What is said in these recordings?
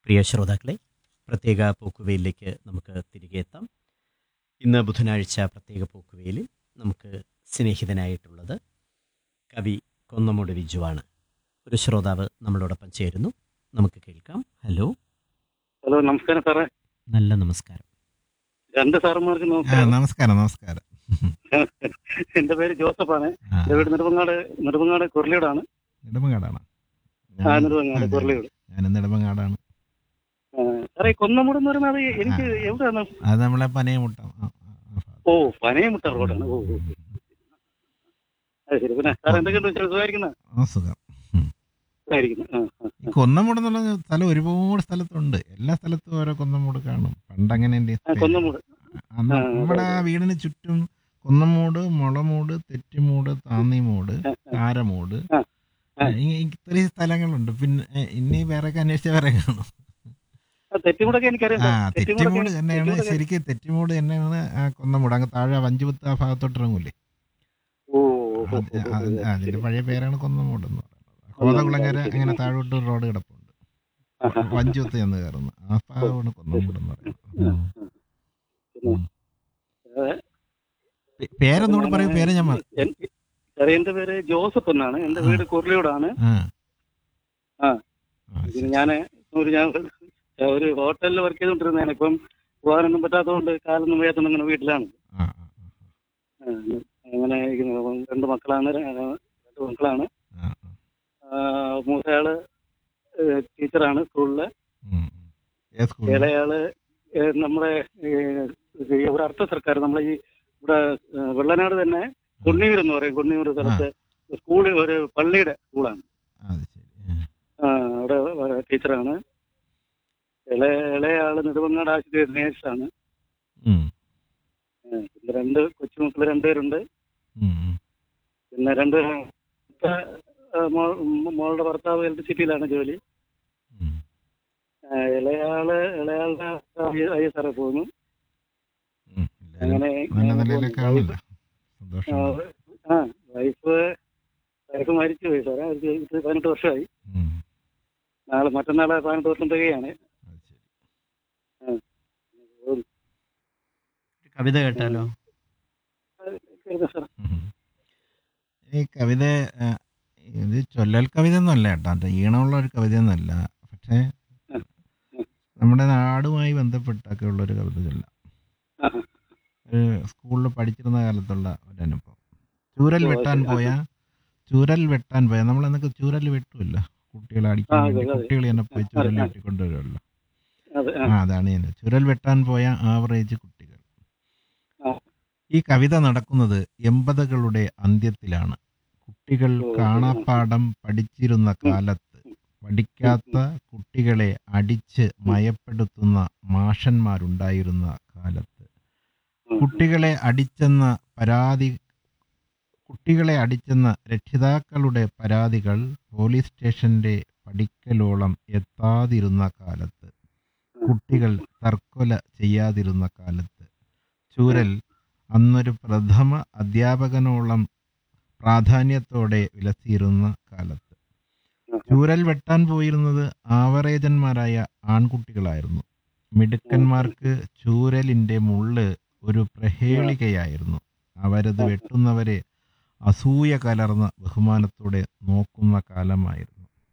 പ്രിയ ശ്രോതാക്കളെ പ്രത്യേക പോക്കുവെയിലേക്ക് നമുക്ക് തിരികെ എത്താം ഇന്ന് ബുധനാഴ്ച പ്രത്യേക പോക്കുവെയിലിൽ നമുക്ക് സ്നേഹിതനായിട്ടുള്ളത് കവി കൊന്നമൂട് വിജുവാണ് ഒരു ശ്രോതാവ് നമ്മളോടൊപ്പം ചേരുന്നു നമുക്ക് കേൾക്കാം ഹലോ ഹലോ നമസ്കാരം സാറേ നല്ല നമസ്കാരം രണ്ട് സാറന്മാർക്ക് ആ, നമസ്കാരം നമസ്കാരം നമസ്കാരം എന്റെ പേര് ജോസഫാണ് ആ, എന്റെ വീട് നെടുമങ്ങാട് നെടുമങ്ങാട് കുരളിയോടാണ് നെടുമങ്ങാടാണ് ആ ഞാൻ- നെടുമങ്ങാട് ആ, കുരളിയോട് ഞാൻ നെടുമങ്ങാടാണ് ആ, സാറേ ഈ കൊന്നമൂട് എന്ന് പറയുന്നത് അത് എനിക്ക് എവിടെയാണ് അത് നമ്മളെ പനയമുട്ടം ആ, ആ, ആ ഭാഗത്ത്. ഓ പനയമുട്ട റോഡാണ് ഓ ഓ. അത് ശരി പിന്നെ സാർ എന്തൊക്കെയുണ്ട് വിശേഷം? സുഖമായിരിക്കുന്ന ആ, സുഖം സുഖമായിരിക്കുന്നു ആ, ആ, ഈ കൊന്നമൂട് എന്നുള്ള സ്ഥലം ഒരുപാട് സ്ഥലത്തുണ്ട് എല്ലാ സ്ഥലത്തും ഓരോ കൊന്നമൂട് കാണും പണ്ടങ്ങനെ എൻ്റെ ആ കൊന്നമൂട് അന്ന് ആ, നമ്മുടെ ആ വീടിന് ചുറ്റും കൊന്നമൂട് മുളമൂട് തെറ്റിമൂട് താന്നിമൂട് കാരമൂട് ആ, ആ. ഈ- ഇത്രയും സ്ഥലങ്ങളുണ്ട് പിന്നെ ഏ, ഇനി വേറെ അന്വേഷിച്ച വേറെ കാണും ആ, തെറ്റിമുടൊക്കെ എനിക്കറിയാം ആ സാർ. തെറ്റിമൂട് തന്നെയാണ് തെറ്റിമുടൊക്കെ- ശരിക്കും തെറ്റിമൂട് തന്നെയാണ് ആ കൊന്നമൂട് അങ്ങ് താഴെ വഞ്ചുപത്ത് ആ ഭാഗത്തോട്ട് ഇറങ്ങൂലേ ഓ ഓ, ഓ, അത് ഓ, അത് ഓ. അതിന്റെ പഴയ പേരാണ് കൊന്നമൂട് എന്ന് പറയുന്നത് കോതകുളങ്ങര അങ്ങനെ താഴോട്ട് ഒരു റോഡ് കിടപ്പുണ്ട് ആ, ആ, ആ. വഞ്ചുപത്ത് ചെന്ന് കയറുന്നു ആ ഭാഗമാണ് കൊന്നമൂട് എന്ന് പറയുന്നത് ഉം. പിന്നെ, ഏ, പേ- പേരൊന്നുകൂടെ പറയൂ പേര് ഞാൻ മറ- എൻ- സാറേ എന്റെ പേര് ജോസഫ് എന്നാണ് എന്റെ ആ. വീട് കുരളിയോടാണ് ആ ആ. ആ, പിന്നെ ശരി. ഞാൻ ഒരു ഞാൻ ഒരു ഹോട്ടലിൽ വർക്ക് ചെയ്തുകൊണ്ടിരുന്നതാണ് ഇപ്പം പോകാനൊന്നും പറ്റാത്തതുകൊണ്ട് കാലൊന്നും വയ്യാത്തതുകൊണ്ട് അങ്ങനെ വീട്ടിലാണ് ആ, ആ, ആ, അങ്ങനെ ഇരിക്കുന്നു. അപ്പം രണ്ട് മക്കളാണ് ര- രണ്ട് മക്കളാണ് ആ, ആ. ആ, മൂത്തയാള് ഏഹ്, ടീച്ചറാണ് സ്കൂളില് ഉം, ഉം. ഏത് സ്കൂളിൽ ഇളയാള് ഏഹ്, നമ്മുടെ ഏഹ്, ഇത് ഇവിടെ അർത്ഥ സർക്കാർ നമ്മളെ ഈ ഇവിടെ ഏഹ്, വെള്ളനാട് തന്നെ കുന്നിയൂർ എന്ന് പറയും കുന്നിയൂർ സ്ഥലത്ത് സ്കൂളിൽ ഒരു പള്ളിയുടെ സ്കൂളാണ് അത് ശരി ആ. ആ, അവിടെ വ- ടീച്ചറാണ് ഇളയ ഇളയാള് നെടുമങ്ങാട് ആശുപത്രി നേഴ്സാണ് ഉം, ഏഹ്, പിന്നെ രണ്ട് കൊച്ചുമക്കള് രണ്ടുപേരുണ്ട് ഉം, ഉം. പിന്നെ രണ്ട് മൂത്ത, ആ, മോ- മോ- മോളുടെ ഭർത്താവ് ഇലക്ട്രിസിറ്റിയിലാണ് ജോലി ഉം. ആ, ഇളയാള് ഇളയാളുടെ ഐ എസ് ആർ പോകുന്നു ഉം. എല്ലാവരും അങ്ങനെ നല്ല ഞാൻ നിലയിലൊക്കെ പോകുന്നു. ആണല്ലോ സന്തോഷം ആ വൈഫ് വൈഫ് മരിച്ചു പോയി സാറേ അവർക്ക് ഇത് പതിനെട്ട് വർഷമായി ഉം. നാളെ മറ്റന്നാളെ പതിനെട്ട് വർഷം തികയാണ് അത് ശരി കവിത കേട്ടാലോ കേൾക്കാം സാർ ഉം. ഈ കവിത ആ, ഇത് ചൊല്ലൽ കവിത ഒന്നുമല്ല കേട്ടോ അത് ഈണമുള്ള ഒരു കവിത ഒന്നുമല്ല പക്ഷേ നമ്മുടെ നാടുമായി ബന്ധപ്പെട്ടൊക്കെ ഉള്ള ഒരു കവിത ചൊല്ലാം ആ, ഒരു സ്കൂളിൽ പഠിച്ചിരുന്ന കാലത്തുള്ള ഒരു അനുഭവം ചൂരൽ ഓ, വെട്ടാൻ ശരി. ആ, പോയ ചൂരൽ വെട്ടാൻ പോയ നമ്മൾ എന്നൊക്കെ ചൂരൽ വെട്ടുമല്ല കുട്ടികളെ അടിക്കാൻ ആ, വേണ്ടി അതെ, അതെ. കുട്ടികൾ തന്നെ പോയി ആ, ചൂരൽ ആ. വെട്ടിക്കൊണ്ടുവരുമല്ലോ അതെ ആ, ആ അതാണ് ഞാൻ ചുരൽ വെട്ടാൻ പോയ ആവറേജ് കുട്ടികൾ ആ. ഈ കവിത നടക്കുന്നത് എൺപതുകളുടെ അന്ത്യത്തിലാണ് കുട്ടികൾ ഓ, കാണാപ്പാടം പഠിച്ചിരുന്ന കാലത്ത് പഠിക്കാത്ത കുട്ടികളെ അടിച്ച് മയപ്പെടുത്തുന്ന മാഷന്മാരുണ്ടായിരുന്ന കാലത്ത് ഉം. കുട്ടികളെ അടിച്ചെന്ന പരാതി കുട്ടികളെ അടിച്ചെന്ന രക്ഷിതാക്കളുടെ പരാതികൾ പോലീസ് സ്റ്റേഷന്റെ പടിക്കലോളം എത്താതിരുന്ന കാലത്ത് കുട്ടികൾ തർക്കൊല ചെയ്യാതിരുന്ന കാലത്ത് ചൂരൽ അന്നൊരു പ്രഥമ അധ്യാപകനോളം പ്രാധാന്യത്തോടെ വിലസിയിരുന്ന കാലത്ത് ചൂരൽ വെട്ടാൻ പോയിരുന്നത് ആവറേജന്മാരായ ആൺകുട്ടികളായിരുന്നു മിടുക്കന്മാർക്ക് ചൂരലിന്റെ മുള്ള് ഒരു പ്രഹേളികയായിരുന്നു അവരത് വെട്ടുന്നവരെ അസൂയ കലർന്ന ബഹുമാനത്തോടെ നോക്കുന്ന കാലമായിരുന്നു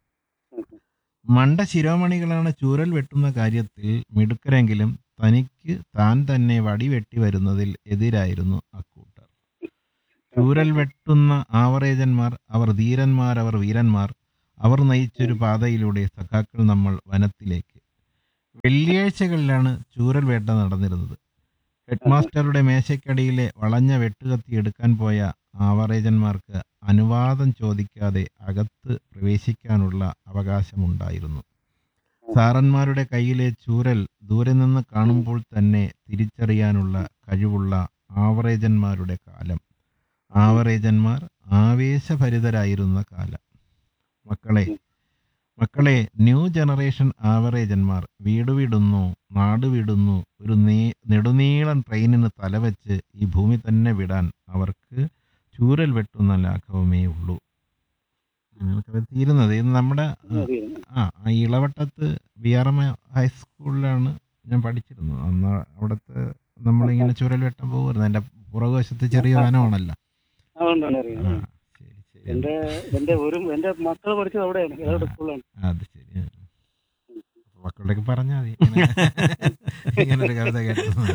മണ്ട ശിരോമണികളാണ് ചൂരൽ വെട്ടുന്ന കാര്യത്തിൽ മിടുക്കരെങ്കിലും തനിക്ക് താൻ തന്നെ വടിവെട്ടി വരുന്നതിൽ എതിരായിരുന്നു അക്കൂട്ടർ ചൂരൽ വെട്ടുന്ന ആവറേജന്മാർ അവർ ധീരന്മാർ അവർ വീരന്മാർ അവർ നയിച്ചൊരു പാതയിലൂടെ സഖാക്കൾ നമ്മൾ വനത്തിലേക്ക് വെള്ളിയാഴ്ചകളിലാണ് ചൂരൽ വേട്ട നടന്നിരുന്നത് ഹെഡ്മാസ്റ്ററുടെ മേശയ്ക്കടിയിലെ വളഞ്ഞ വെട്ടുകത്തി എടുക്കാൻ പോയ ആവറേജന്മാർക്ക് അനുവാദം ചോദിക്കാതെ അകത്ത് പ്രവേശിക്കാനുള്ള അവകാശമുണ്ടായിരുന്നു സാറന്മാരുടെ കയ്യിലെ ചൂരൽ ദൂരെ നിന്ന് കാണുമ്പോൾ തന്നെ തിരിച്ചറിയാനുള്ള കഴിവുള്ള ആവറേജന്മാരുടെ കാലം ആവറേജന്മാർ ആവേശഭരിതരായിരുന്ന കാലം മക്കളെ മക്കളെ ന്യൂ ജനറേഷൻ ആവറേജന്മാർ വീട് വിടുന്നു നാട് വിടുന്നു ഒരു നീ നെടുനീളൻ ട്രെയിനിന് തലവെച്ച് ഈ ഭൂമി തന്നെ വിടാൻ അവർക്ക് ചൂരൽ വെട്ടുന്ന ലാഘവമേ ഉള്ളൂ അങ്ങനെ കവിത തീരുന്നത് ഇത് നമ്മുടെ ആ, ആ ആ ഇളവട്ടത്ത് ബി ആർ എം ഹൈസ്കൂളിലാണ് ഞാൻ പഠിച്ചിരുന്നത് അന്ന് അവിടുത്തെ നമ്മളിങ്ങനെ ചുരൽ വെട്ടം പോകുമായിരുന്നു എൻ്റെ പുറകുവശത്ത് ചെറിയ വനമാണല്ലോ അതുകൊണ്ടാണ് അറിയാം ആ ശരി ശരി എന്റെ എന്റെ ഒരു എന്റെ മക്കൾ പഠിച്ചത് അവിടെയാണ് ഏതാണ്ട് സ്കൂളിലാണ് അത് ശരി ആ. മക്കളുടെയൊക്കെ പറഞ്ഞാൽ മതി ഇങ്ങനെ ഇങ്ങനൊരു കവിത കേട്ടതാണ്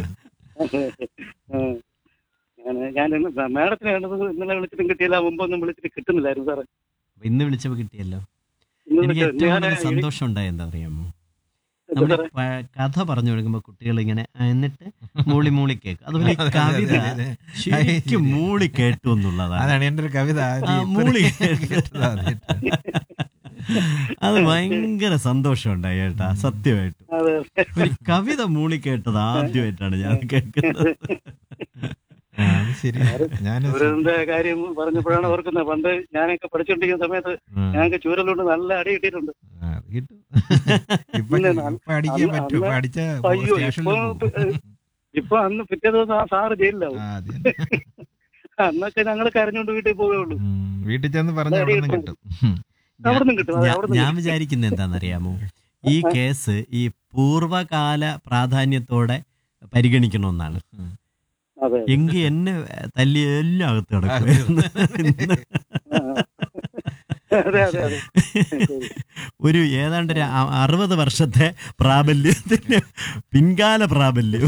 ഞാൻ ഞാൻ ഇന്ന് മാഡത്തിനെ കണ്ടത് ഇന്നലെ വിളിച്ചിട്ടും കിട്ടിയില്ല മുമ്പൊന്നും വിളിച്ചിട്ട് കിട്ടുന്നില്ലായിരുന്നു സാറേ അപ്പൊ ഇന്ന് വിളിച്ചപ്പോൾ കിട്ടിയല്ലോ ഇന്ന് എനിക്ക് വിളിച്ചത് ഏറ്റവും ഞാൻ കൂടുതൽ സന്തോഷം ഉണ്ടായത് എന്താ അറിയാമോ എന്താ നമ്മൾ സാറേ? കഥ പറഞ്ഞു കൊടുക്കുമ്പോൾ കുട്ടികൾ ഇങ്ങനെ ആ, എന്നിട്ട് മൂളി മൂളി കേൾക്കും അതുപോലെ ഈ അതെ, അതെ, കവിത അതെ, അതെ. ശരിക്കും മൂളി കേട്ടു എന്നുള്ളതാണ് അതാണ് എൻ്റെ ഒരു കവിത ആ, ആദ്യം മൂളി കേട്ടത് ആദ്യമായിട്ട്. അത് ഭയങ്കര സന്തോഷം ഉണ്ടായി കേട്ടാ സത്യമായിട്ടും അതെ ഒരു കവിത മൂളി കേട്ടത് ആദ്യമായിട്ടാണ് ഞാൻ കേൾക്കുന്നത് ആ, അത് ശരി ഞാൻ ദുരന്ത കാര്യം പറഞ്ഞപ്പോഴാണ് ഓർക്കുന്നത് പണ്ട് ഞാനൊക്കെ പഠിച്ചുകൊണ്ടിരിക്കുന്ന സമയത്ത് ഞങ്ങൾക്ക് ചൂരലുകൊണ്ട് നല്ല അടി കിട്ടിയിട്ടുണ്ട് കിട്ടും ഇപ്പൊ പിന്നെ ന- ഇപ്പൊ അടിക്കാൻ അന്ന് പറ്റും ഇപ്പൊ അന്ന് അടിച്ച അയ്യോ സ്റ്റേഷനിൽ ഇപ്പൊ പോകും. ഇപ്പൊ അന്ന് പിറ്റേ ദിവസം ആ സാറ് ജയിലിലാവും ആ, അത് തന്നെ. അന്നൊക്കെ ഞങ്ങൾ കരഞ്ഞോണ്ട് വീട്ടിൽ പോവുകയുള്ളൂ ഉം, വീട്ടിൽ ചെന്ന് പറഞ്ഞ അവിടെ നിന്ന് കിട്ടും ഉം. അവിടെ നിന്നും കിട്ടും അതെ, ഞാ- അവിടെ ഞാൻ വിചാരിക്കുന്നത് എന്താണെന്നറിയാമോ ഈ കേസ് ഈ പൂർവകാല പ്രാധാന്യത്തോടെ പരിഗണിക്കണമെന്നാണ് അതെ എങ്കിൽ എന്നെ തല്ലി എല്ലാം അകത്ത് കിടക്കുമായിരുന്നു ആ. അതെ അതെ അതെ ശരി. ഒരു ഏതാണ്ട് ഒരു അ- അറുപത് വർഷത്തെ പ്രാബല്യത്തിന് പിൻകാല പ്രാബല്യം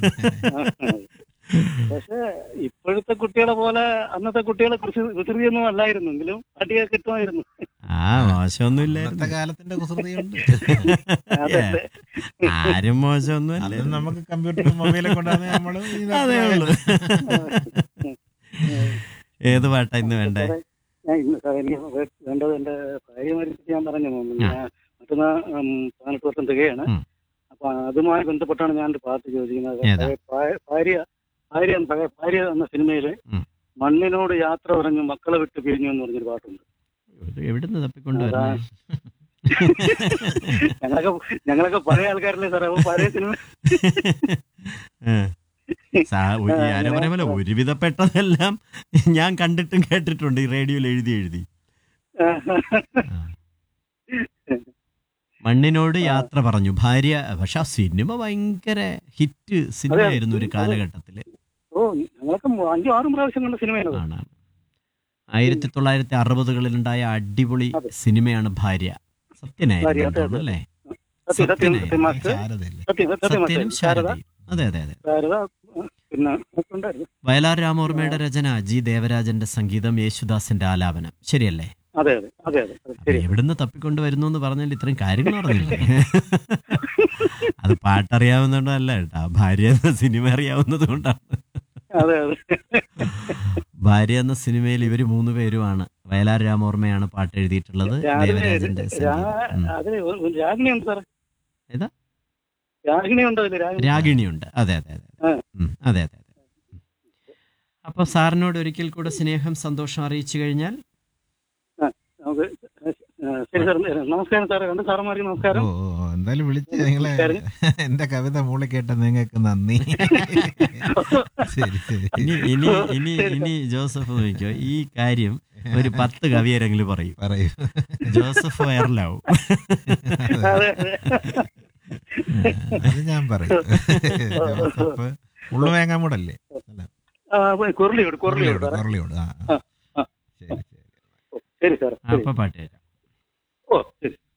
പക്ഷെ ഇപ്പോഴത്തെ കുട്ടികളെ പോലെ അന്നത്തെ കുട്ടികളെ കുറിച്ച് വികൃതിയൊന്നും അല്ലായിരുന്നു എങ്കിലും അടിയൊക്കെ കിട്ടുമായിരുന്നു ആ മോശമൊന്നും ഇന്നത്തെ ഇല്ലായിരുന്നു കാലത്തിന്റെ കുസൃതിയുണ്ട് അതെ ആരും മോശമൊന്നും അത് അല്ല നമുക്ക് കമ്പ്യൂട്ടറും മൊബൈലും കൊണ്ടാണ് നമ്മള് അതേ ഉള്ളൂ ഏത് പാട്ടാ ഇന്ന് വേണ്ടേ ഞാൻ ഇന്ന് സാറേ എനിക്ക് വേ- വേണ്ടത് എന്റെ ഭാര്യ മരിച്ചിട്ട് ഞാൻ പറഞ്ഞു ഞാൻ മറ്റന്നാ ഉം, പതിനെട്ട് വർഷം തികയാണ് ഉം. അപ്പൊ അതുമായി ബന്ധപ്പെട്ടാണ് ഞാൻ ഒരു പാട്ട് ചോദിക്കുന്നത് ഏതാ? പഴയ- ഭാ- ഭാര്യ ഭാര്യ പഴയ ഭാര്യ എന്ന സിനിമയില് ഉം. മണ്ണിനോട് യാത്ര പറഞ്ഞു മക്കളെ വിട്ട് പിരിഞ്ഞു എന്ന് പറഞ്ഞൊരു പാട്ടുണ്ട് ഇത് എവിടുന്ന് തപ്പിക്കൊണ്ട് വരണേ ഞങ്ങളൊക്കെ ഞങ്ങളൊക്കെ പഴയ ആൾക്കാരല്ലേ സാറേ അപ്പൊ പഴയ സിനിമ ഏ. സാ- ഒരു- ആ, ഞാൻ പറഞ്ഞ പോലെ ഒരുവിധപ്പെട്ടതെല്ലാം ഞാൻ കണ്ടിട്ടും കേട്ടിട്ടുണ്ട് ഈ റേഡിയോയിൽ എഴുതി എഴുതി മണ്ണിനോട് യാത്ര പറഞ്ഞു ഭാര്യ പക്ഷെ ആ സിനിമ ഭയങ്കര ഹിറ്റ് സിനിമയായിരുന്നു ഒരു കാലഘട്ടത്തില് ഓ ഞങ്ങളൊക്കെ അഞ്ചോ ആറും പ്രാവശ്യം കണ്ട സിനിമയാണ് ആണ് ആയിരത്തി തൊള്ളായിരത്തി അറുപതുകളിലുണ്ടായ അടിപൊളി അതെ. സിനിമയാണ് ഭാര്യ ഭാര്യ, സത്യനായിരുന്നു അതെ, അതെ. തോന്നുന്നു അല്ലേ സത്യം സത്യം സത്യനായി. സത്യം മാസ്റ്റർ ശാരദയല്ലേ സത്യം സത്യം സത്യനും മാസ്റ്റർ ശാരദ ശാരദയും അതെ അതെ അതെ ശാരദ പിന്നെ ഒക്കെ ഉണ്ടായിരുന്നു വയലാർ രാമോർമ്മയുടെ രചന ജി ദേവരാജന്റെ സംഗീതം യേശുദാസിന്റെ ആലാപനം ശരിയല്ലേ അതെ അതെ അതെ അതെ അതെ അത് ശരി എവിടുന്ന് തപ്പിക്കൊണ്ട് വരുന്നു എന്ന് പറഞ്ഞാൽ ഇത്രയും കാര്യങ്ങൾ പറഞ്ഞില്ലേ അത് പാട്ടറിയാവുന്നതുകൊണ്ടല്ല കേട്ടാ ഭാര്യ എന്ന സിനിമ അറിയാവുന്നത് കൊണ്ടാണ് അതെ അതെ ഭാര്യ എന്ന സിനിമയിൽ ഇവര് മൂന്ന് പേരുമാണ് വയലാർ രാമോർമ്മയാണ് പാട്ട് എഴുതിയിട്ടുള്ളത് രാവിലെ ദേവരാജന്റെ സംഗീതം ഉം. അതിന് രാഗിണി ഉണ്ട് സാറേ ഏതാ? രാഗിണി ഉണ്ടോ ഇതില് രാഗിണി രാഗിണിയുണ്ട് അതെ അതെ അതെ ആ. ഉം, അതെ അതെ അതെ ഉം. അപ്പൊ സാറിനോട് ഒരിക്കൽ കൂടെ സ്നേഹം സന്തോഷം അറിയിച്ചു കഴിഞ്ഞാൽ നമുക്ക് ആ, ശരി സാർ നമസ്കാരം സാറേ രണ്ട് സാറന്മാർക്ക് നമസ്കാരം ഓ ഓ, ഓ, എന്തായാലും വിളിച്ച് നിങ്ങളെ എന്റെ കവിത മൂളി കേട്ട നിങ്ങൾക്ക് നന്ദി ശരി ശരി ഇനി ഇനി ഇനി ഇനി ജോസഫ് നോക്കിയോ ഈ കാര്യം ഒരു പത്ത് കവിയരെങ്കിലും പറയും പറയൂ ജോസഫ് വൈറലാവും അതെ അതെ അത് ഞാൻ പറയും ജോസഫ് ഉള്ളുവേങ്ങാമൂടല്ലേ അല്ല ആ, കുരളിയോട് കുരളിയോട് കൊറളിയോട് സാറേ കൊറളിയോട് ആ ആ, ആ. ശരി ശരി ഓ, ശരി സാർ ആ, അപ്പൊ പാട്ട് കേൾക്കാം ഓ ശരി